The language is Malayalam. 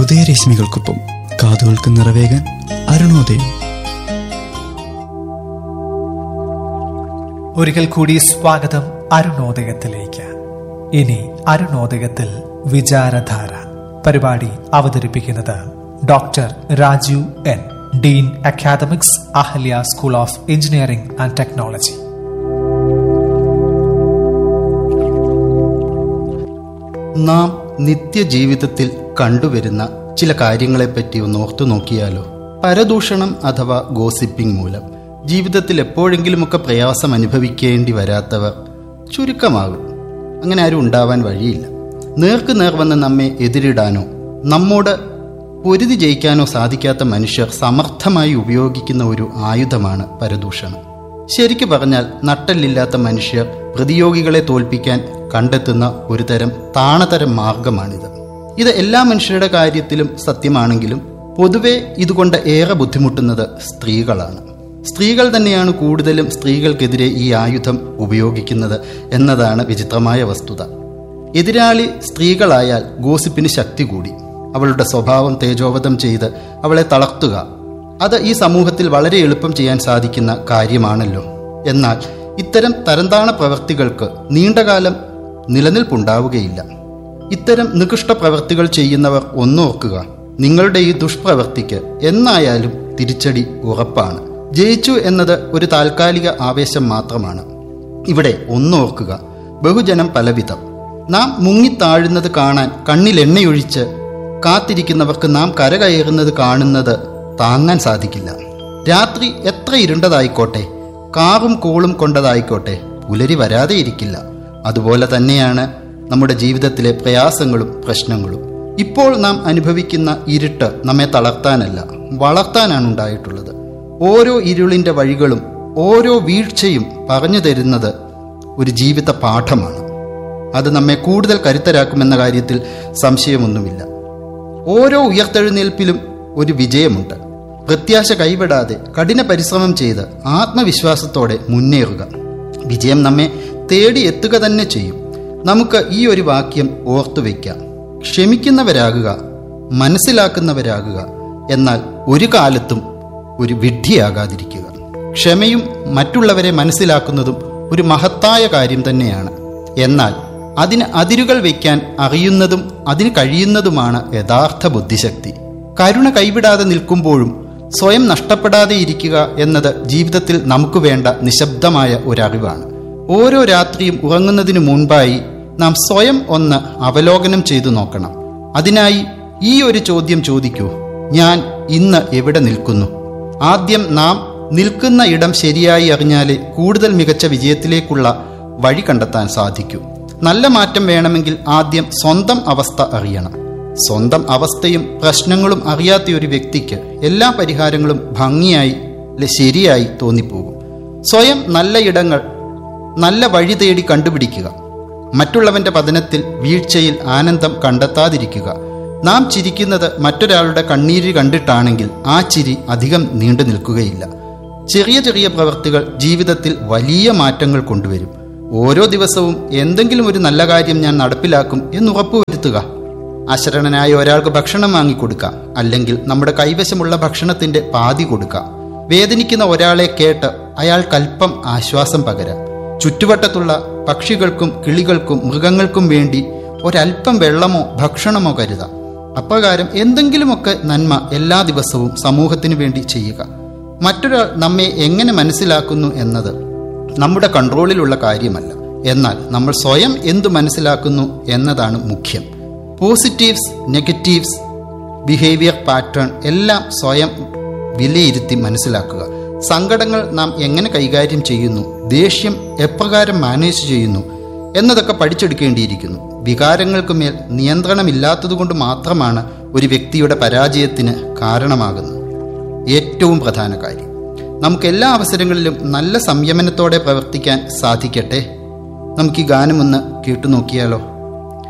ഉദയരശ്മികൾക്കൊപ്പം കാതുകൾക്ക് നിറവേകാൻ അരുണോദയം ഒരിക്കൽ കൂടി സ്വാഗതം അരുണോദയത്തിലേക്ക് ഇനി അരുണോദയത്തിൽ വിചാരധാര പരിപാടി അവതരിപ്പിക്കുന്നത് doctor Rajeev N dean academics Ahalya school of engineering and technology നാം നിത്യജീവിതത്തിൽ കണ്ടുവരുന്ന ചില കാര്യങ്ങളെപ്പറ്റി ഒന്ന് ഓർത്തു നോക്കിയാലോ പരദൂഷണം അഥവാ ഗോസിപ്പിംഗ് മൂലം ജീവിതത്തിൽ എപ്പോഴെങ്കിലുമൊക്കെ പ്രയാസം അനുഭവിക്കേണ്ടി വരാത്തവർ ചുരുക്കമാകും അങ്ങനെ ആരും ഉണ്ടാവാൻ വഴിയില്ല നേർക്ക് നേർ വന്ന് നമ്മെ എതിരിടാനോ നമ്മോട് പൊരുതി ജയിക്കാനോ സാധിക്കാത്ത മനുഷ്യർ സമർത്ഥമായി ഉപയോഗിക്കുന്ന ഒരു ആയുധമാണ് പരദൂഷണം ശരിക്കു പറഞ്ഞാൽ നട്ടല്ലില്ലാത്ത മനുഷ്യർ പ്രതിയോഗികളെ തോൽപ്പിക്കാൻ കണ്ടെത്തുന്ന ഒരു തരം താണതരം മാർഗമാണിത് ഇത് എല്ലാ മനുഷ്യരുടെ കാര്യത്തിലും സത്യമാണെങ്കിലും പൊതുവെ ഇതുകൊണ്ട് ഏറെ ബുദ്ധിമുട്ടുന്നത് സ്ത്രീകളാണ് സ്ത്രീകൾ തന്നെയാണ് കൂടുതലും സ്ത്രീകൾക്കെതിരെ ഈ ആയുധം ഉപയോഗിക്കുന്നത് എന്നതാണ് വിചിത്രമായ വസ്തുത എതിരാളി സ്ത്രീകളായാൽ ഗോസിപ്പിന് ശക്തി കൂടി അവളുടെ സ്വഭാവം തേജോവധം ചെയ്ത് അവളെ തളർത്തുക അത് ഈ സമൂഹത്തിൽ വളരെ എളുപ്പം ചെയ്യാൻ സാധിക്കുന്ന കാര്യമാണല്ലോ എന്നാൽ ഇത്തരം തരംതാണ പ്രവൃത്തികൾക്ക് നീണ്ടകാലം നിലനിൽപ്പുണ്ടാവുകയില്ല ഇത്തരം നികൃഷ്ട പ്രവൃത്തികൾ ചെയ്യുന്നവർ ഒന്നോർക്കുക നിങ്ങളുടെ ഈ ദുഷ്പ്രവൃത്തിക്ക് എന്നായാലും തിരിച്ചടി ഉറപ്പാണ് ജയിച്ചു എന്നത് ഒരു താൽക്കാലിക ആവേശം മാത്രമാണ് ഇവിടെ ഒന്നോർക്കുക ബഹുജനം പലവിധം നാം മുങ്ങിത്താഴുന്നത് കാണാൻ കണ്ണിൽ എണ്ണയൊഴിച്ച് കാത്തിരിക്കുന്നവർക്ക് നാം കരകയറുന്നത് കാണുന്നത് താങ്ങാൻ സാധിക്കില്ല രാത്രി എത്ര ഇരുണ്ടതായിക്കോട്ടെ കാറും കോളും കൊണ്ടതായിക്കോട്ടെ പുലരി വരാതെ ഇരിക്കില്ല അതുപോലെ തന്നെയാണ് നമ്മുടെ ജീവിതത്തിലെ പ്രയാസങ്ങളും പ്രശ്നങ്ങളും ഇപ്പോൾ നാം അനുഭവിക്കുന്ന ഇരുട്ട് നമ്മെ തളർത്താനല്ല വളർത്താനാണ് ഉണ്ടായിട്ടുള്ളത് ഓരോ ഇരുളിൻ്റെ വഴികളും ഓരോ വീഴ്ചയും പറഞ്ഞു തരുന്നത് ഒരു ജീവിത പാഠമാണ് അത് നമ്മെ കൂടുതൽ കരുത്തരാക്കുമെന്ന കാര്യത്തിൽ സംശയമൊന്നുമില്ല ഓരോ ഉയർത്തെഴുന്നേൽപ്പിലും ഒരു വിജയമുണ്ട് പ്രത്യാശ കൈവിടാതെ കഠിന പരിശ്രമം ചെയ്ത് ആത്മവിശ്വാസത്തോടെ മുന്നേറുക വിജയം നമ്മെ തേടി എത്തുക തന്നെ ചെയ്യും നമുക്ക് ഈ ഒരു വാക്യം ഓർത്തുവെക്കാം ക്ഷമിക്കുന്നവരാകുക മനസ്സിലാക്കുന്നവരാകുക എന്നാൽ ഒരു കാലത്തും ഒരു വിഡ്ഢിയാകാതിരിക്കുക ക്ഷമയും മറ്റുള്ളവരെ മനസ്സിലാക്കുന്നതും ഒരു മഹത്തായ കാര്യം തന്നെയാണ് എന്നാൽ അതിന് അതിരുകൾ വയ്ക്കാൻ അറിയുന്നതും അതിന് കഴിയുന്നതുമാണ് യഥാർത്ഥ ബുദ്ധിശക്തി കരുണ കൈവിടാതെ നിൽക്കുമ്പോഴും സ്വയം നഷ്ടപ്പെടാതെ ഇരിക്കുക എന്നത് ജീവിതത്തിൽ നമുക്ക് വേണ്ട നിശബ്ദമായ ഒരറിവാണ് ഓരോ രാത്രിയും ഉറങ്ങുന്നതിനു മുൻപായി നാം സ്വയം ഒന്ന് അവലോകനം ചെയ്തു നോക്കണം അതിനായി ഈ ഒരു ചോദ്യം ചോദിക്കൂ ഞാൻ ഇന്ന് എവിടെ നിൽക്കുന്നു ആദ്യം നാം നിൽക്കുന്ന ഇടം ശരിയായി അറിഞ്ഞാലേ കൂടുതൽ മികച്ച വിജയത്തിലേക്കുള്ള വഴി കണ്ടെത്താൻ സാധിക്കൂ നല്ല മാറ്റം വേണമെങ്കിൽ ആദ്യം സ്വന്തം അവസ്ഥ അറിയണം സ്വന്തം അവസ്ഥയും പ്രശ്നങ്ങളും അറിയാത്ത ഒരു വ്യക്തിക്ക് എല്ലാ പരിഹാരങ്ങളും ഭംഗിയായി അല്ലെ ശരിയായി തോന്നിപ്പോകും സ്വയം നല്ല ഇടങ്ങൾ നല്ല വഴി തേടി കണ്ടുപിടിക്കുക മറ്റുള്ളവന്റെ പതനത്തിൽ വീഴ്ചയിൽ ആനന്ദം കണ്ടെത്താതിരിക്കുക നാം ചിരിക്കുന്നത് മറ്റൊരാളുടെ കണ്ണീര് കണ്ടിട്ടാണെങ്കിൽ ആ ചിരി അധികം നീണ്ടു നിൽക്കുകയില്ല ചെറിയ ചെറിയ പ്രവൃത്തികൾ ജീവിതത്തിൽ വലിയ മാറ്റങ്ങൾ കൊണ്ടുവരും ഓരോ ദിവസവും എന്തെങ്കിലും ഒരു നല്ല കാര്യം ഞാൻ നടപ്പിലാക്കും എന്ന് ഉറപ്പുവരുത്തുക അശരണനായ ഒരാൾക്ക് ഭക്ഷണം വാങ്ങിക്കൊടുക്കാം അല്ലെങ്കിൽ നമ്മുടെ കൈവശമുള്ള ഭക്ഷണത്തിന്റെ പാതി കൊടുക്കാം വേദനിക്കുന്ന ഒരാളെ കേട്ട് അയാൾക്കൽപ്പം ആശ്വാസം പകരാം ചുറ്റുവട്ടത്തുള്ള പക്ഷികൾക്കും കിളികൾക്കും മൃഗങ്ങൾക്കും വേണ്ടി ഒരൽപ്പം വെള്ളമോ ഭക്ഷണമോ കരുതാം അപ്രകാരം എന്തെങ്കിലുമൊക്കെ നന്മ എല്ലാ ദിവസവും സമൂഹത്തിനു വേണ്ടി ചെയ്യുക മറ്റൊരാൾ നമ്മെ എങ്ങനെ മനസ്സിലാക്കുന്നു എന്നത് നമ്മുടെ കൺട്രോളിലുള്ള കാര്യമല്ല എന്നാൽ നമ്മൾ സ്വയം എന്തു മനസ്സിലാക്കുന്നു എന്നതാണ് മുഖ്യം പോസിറ്റീവ്സ് നെഗറ്റീവ്സ് ബിഹേവിയർ പാറ്റേൺ എല്ലാം സ്വയം വിലയിരുത്തി മനസ്സിലാക്കുക സങ്കടങ്ങൾ നാം എങ്ങനെ കൈകാര്യം ചെയ്യുന്നു ദേഷ്യം എപ്രകാരം മാനേജ് ചെയ്യുന്നു എന്നതൊക്കെ പഠിച്ചെടുക്കേണ്ടിയിരിക്കുന്നു വികാരങ്ങൾക്ക് മേൽ നിയന്ത്രണമില്ലാത്തതുകൊണ്ട് മാത്രമാണ് ഒരു വ്യക്തിയുടെ പരാജയത്തിന് കാരണമാകുന്നത് ഏറ്റവും പ്രധാന കാര്യം നമുക്ക് എല്ലാ അവസരങ്ങളിലും നല്ല സംയമനത്തോടെ പ്രവർത്തിക്കാൻ സാധിക്കട്ടെ നമുക്ക് ഈ ഗാനം ഒന്ന് കേട്ടു നോക്കിയാലോ